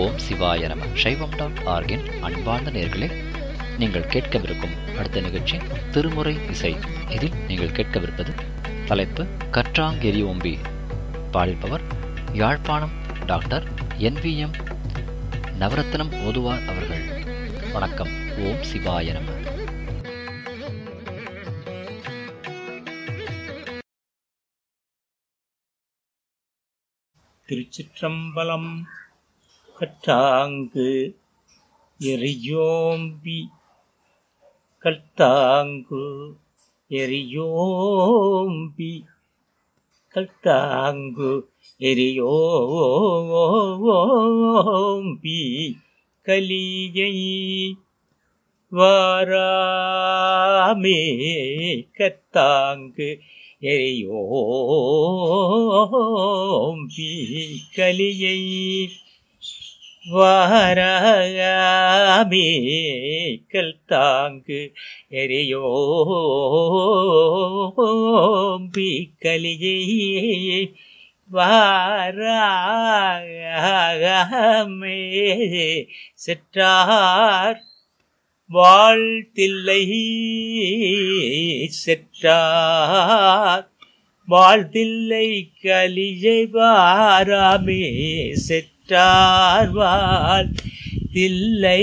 ஓம் சிவாய நம சைவம் டாட் ஆர்கின் அன்பார்ந்த நேர்களே நீங்கள் கேட்கவிருக்கும் அடுத்த நிகழ்ச்சி திருமுறை இசை இதில் நீங்கள் கேட்கவிருப்பது தலைப்பு கற்றாங்கெரி ஓம்பி பாடிப்பவர் யாழ்ப்பாணம் டாக்டர் என்விஎம் நவரத்னம் ஓதுவார் அவர்கள் வணக்கம் ஓம் சிவாய நம திருச்சிற்றம்பலம் கற்றாங்கு எரியோம்பி கல்தாங்கு எரியோம்பி கல்தாங்கு எரியோம்பி கலியை வாராமே கத்தாங்கு எரியோம்பி கலியை வாராமே கல்தாங்கு எரியோம்பி கலியை வாராமே செற்றார் வாழ்த்தில்லை செற்றார் வாழ்த்தில்லை கலிஜை வாராமே செற்றார் வாழ் தில்லை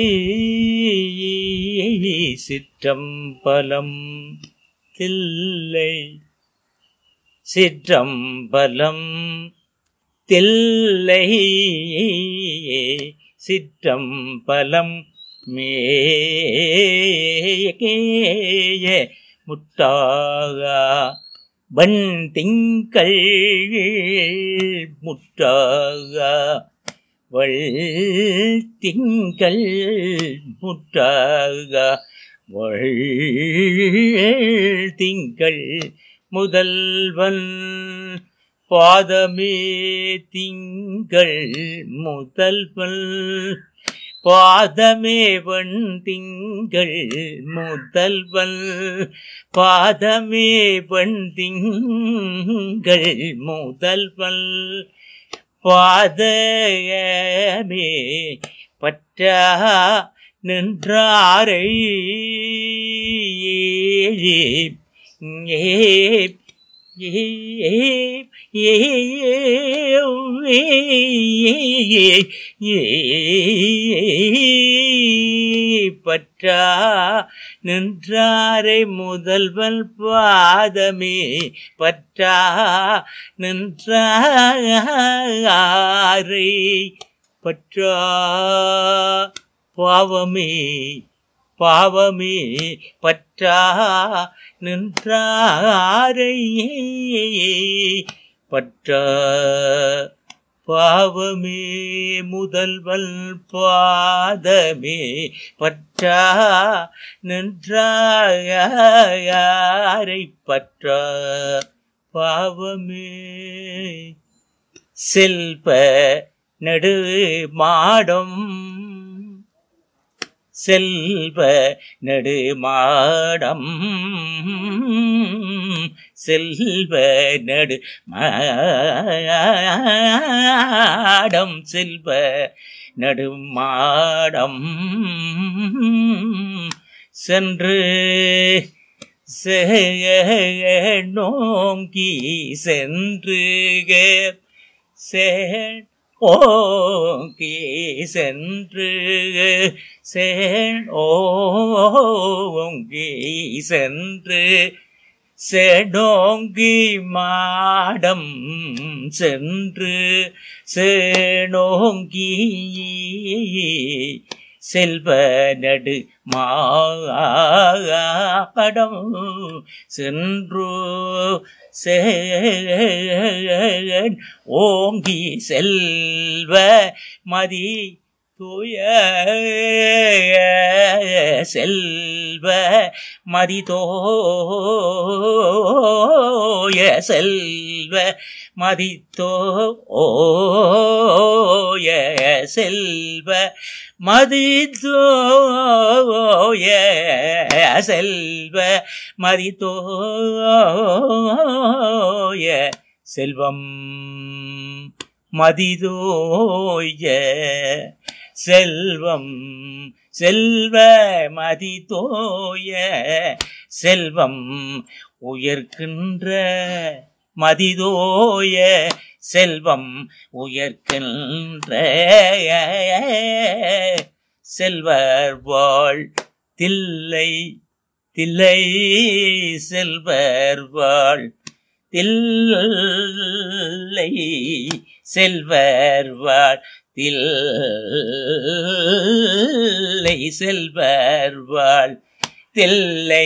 சிற்றம்பலம் தில்லை சிற்றம்பலம் தில்லை சிற்றம்பலம் மேய முட்டாகா வன் திங்கள் முட்டாகா வள் திங்கள் முட்டாகா வள் திங்கள் முதல்வன் பாதமே திங்கள் முதல்வன் பாதமே வன் திங்கள் முதல்வன் பாதமே வன் திங்கள் முதல்வன் பாதமே பற்றா நின்றாரை ஏ பற்றா நின்றாரை முதல்வன் பாதமே பற்றா நின்றாரை பற்றா பாவமே பாவமே பற்றா நின்றாரை பற்ற பாவமே முதல்வல் பாதமே பற்றா நின்றாரை பற்ற பாவமே செல்ப நடு மாடம் செல்வ நெடுமாடம் செல்வ நெடு மாடம் செல்வ நடுமாடம் சென்று நோங்கி சென்று சே ஓங்கி சென்று சேன் ஓங்கி சென்று செடோங்கி மாடம் சென்று சேனோங்கி செல்வ நடு மாடம் சென்று சேன் ஓங்கி செல்வ மதி தூய செல்வ மதி தோய செல்வ மதி தோய செல்வ மதி தோய செல்வ மதி தோய செல்வம் மதிதோய செல்வம் செல்வ மதி தோய செல்வம் உயர்கின்ற மதிதோய செல்வம் உயர்கின்ற செல்வர் வாழ் தில்லை தில்லை செல்வர் வாழ் தில்லை செல்வர் வாழ் தில்லை செல்வர் வாழ் தில்லை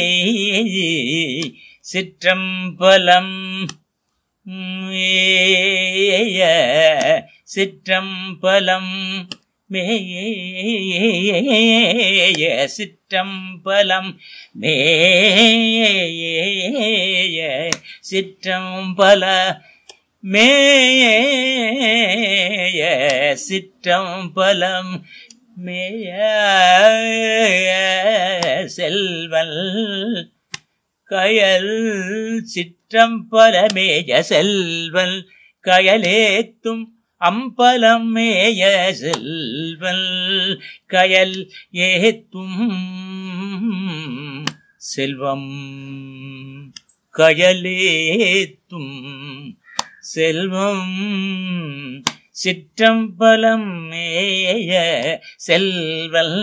சிற்றம்பலம் மேய சிற்றம்பலம் மேய சிற்றம்பலம் மேய சிற்றம்பல மேய சிற்றம்பலம் மேய செல்வல் கயல் சிற்றம்பலமேய செல்வல் கயலேத்தும் அம்பலம் மேய செல்வல் கயல் ஏத்தும் செல்வம் கயலேத்தும் செல்வம் சிற்றம்பலம் மேய செல்வல்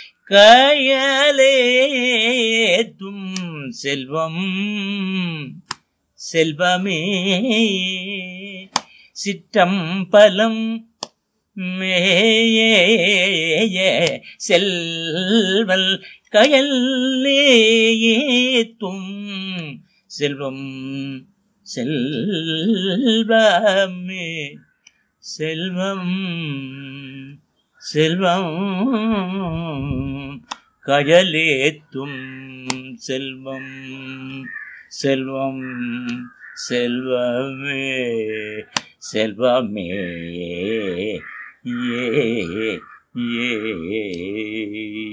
கயலேத்தும் செல்வம் செல்வமே சிற்றம்பலம் மேய செல்வல் கயல்லேத்தும் செல்வம் செல்வமே செல்வம் செல்வம் கயலேத்தும் செல்வம் செல்வம் செல்வமே செல்வமே ஏ ஏ